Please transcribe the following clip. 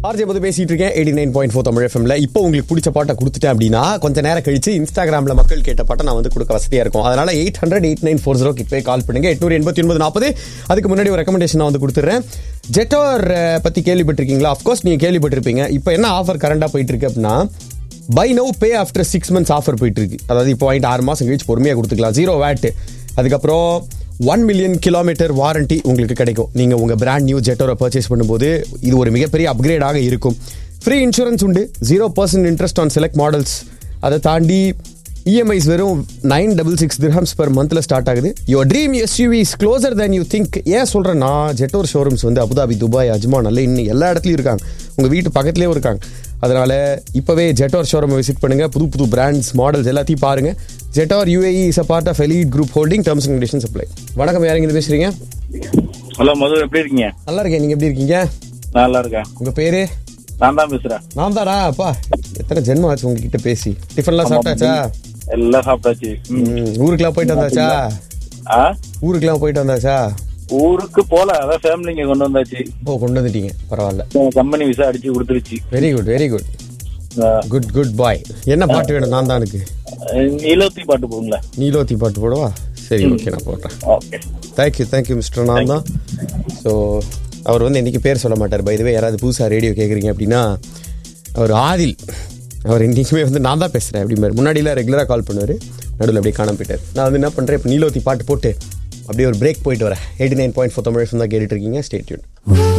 RJ போது பேசிட்டு இருக்கேன் eighty nine point four Tamil எஃப்எம்ல இப்போ உங்களுக்கு பிடிச்ச பாட்டை கொடுத்துட்டேன் அப்படின்னா கொஞ்ச நேரம் கழிச்சு இன்ஸ்டாகிராமில் மக்கள் கேட்ட பாட்டை நான் வந்து கொடுக்க வசதியாக இருக்கும் அதனால eight hundred eight nine four zero போய் கால் பண்ணுங்க எட்நூறு எண்பத்தி ஒன்பது நாற்பது அதுக்கு முன்னாடி ஒரு ரெக்கமெண்டேஷன் நான் வந்து கொடுத்துட்றேன் ஜெட்டோர் பற்றி கேள்விப்பட்டிருக்கீங்களா அஃப்கோர்ஸ் நீங்கள் கேள்விப்பட்டிருப்பீங்க இப்போ என்ன ஆஃபர் கரண்டாக போயிட்டு இருக்கு அப்படின்னா buy no pay after six months offer போயிட்டு இருக்கு அதாவது இப்போ வாங்கிட்டு ஆறு மாதம் கழிச்சு பொறுமையாக கொடுத்துக்கலாம் ஜீரோ வேட் அதுக்கப்புறம் ஒன் மில்லியன் கிலோமீட்டர் வாரண்டி உங்களுக்கு கிடைக்கும் நீங்கள் உங்கள் பிராண்ட் நியூ ஜெட்டோரை பர்ச்சேஸ் பண்ணும்போது இது ஒரு மிகப்பெரிய அப்கிரேடாக இருக்கும் ஃப்ரீ இன்சூரன்ஸ் உண்டு zero percent interest on select models அதை தாண்டி இஎம்ஐஸ் வெறும் nine double six dirhams per மந்த்ல ஸ்டார்ட் ஆகுது your dream SUV is closer than you think ஏன் சொல்கிறேன்னா ஜெட்டோர் ஷோரூம்ஸ் வந்து அபுதாபி துபாய் அஜ்மான் அல்ல இன்னும் எல்லா இடத்துலையும் இருக்காங்க உங்கள் வீட்டு பக்கத்துலேயும் இருக்காங்க அதனால இப்போவே ஜெட்டோர் ஷோரூம் விசிட் பண்ணுங்க புது புது பிராண்ட்ஸ் மாடல்ஸ் எல்லாத்தையும் பாருங்க Jetour UAE is a part of Elite group holding terms and conditions apply வணக்கம் யாருங்க பேசுறீங்க ஹலோ மது எப்படி இருக்கீங்க நல்லா இருக்கேன் நீங்க எப்படி இருக்கீங்க நல்லா இருக்கேன் உங்க பேரு நான் தான் பேசுறேன் நான் தானா அப்பா எத்தனை ஜென்மம் ஆச்சு உங்ககிட்ட பேசி டிஃபன்லாம் சாப்பிட்டாச்சா எல்லாம் சாப்பிட்டாச்சு ம். ம், ஊருக்குலாம் போயிட்டு வந்தாச்சா ஆ ஊருக்குலாம் போயிட்டு வந்தாச்சா ஊருக்கு போல அதான் ஃபேமிலிங்க கொண்டு வந்தாச்சு ஓ கொண்டு வந்துட்டீங்க பரவாயில்ல கம்பெனி விசா அடிச்சு கொடுத்துருச்சு வெரி குட் வெரி குட் ஆ, குட் குட் பாய் என்ன பாட்டு வேணும் நான் தானுக்கு நீலோத்தி பாட்டு போங்களேன் நீலோத்தி பாட்டு போடவா சரி ஓகே நான் போடுறேன் ஓகே தேங்க்யூ தேங்க்யூ மிஸ்டர் நான் தான் ஸோ அவர் வந்து இன்னைக்கு பேர் சொல்ல மாட்டார் பை இதுவே யாராவது புதுசாக ரேடியோ கேட்குறீங்க அப்படின்னா அவர் ஆதில் அவர் இன்றைக்குமே வந்து நான் தான் பேசுகிறேன் அப்படிம்பாரு முன்னாடிலாம் ரெகுலராக கால் பண்ணுவார் நடுவில் அப்படியே காணாம போயிட்டார் நான் வந்து என்ன பண்ணுறேன் இப்போ நீலோத்தி பாட்டு போட்டு அப்படியே ஒரு பிரேக் போயிட்டு வரேன் eighty nine point four Tamil தான் கேட்டுட்டு இருக்கீங்க ஸ்டேட்யூன்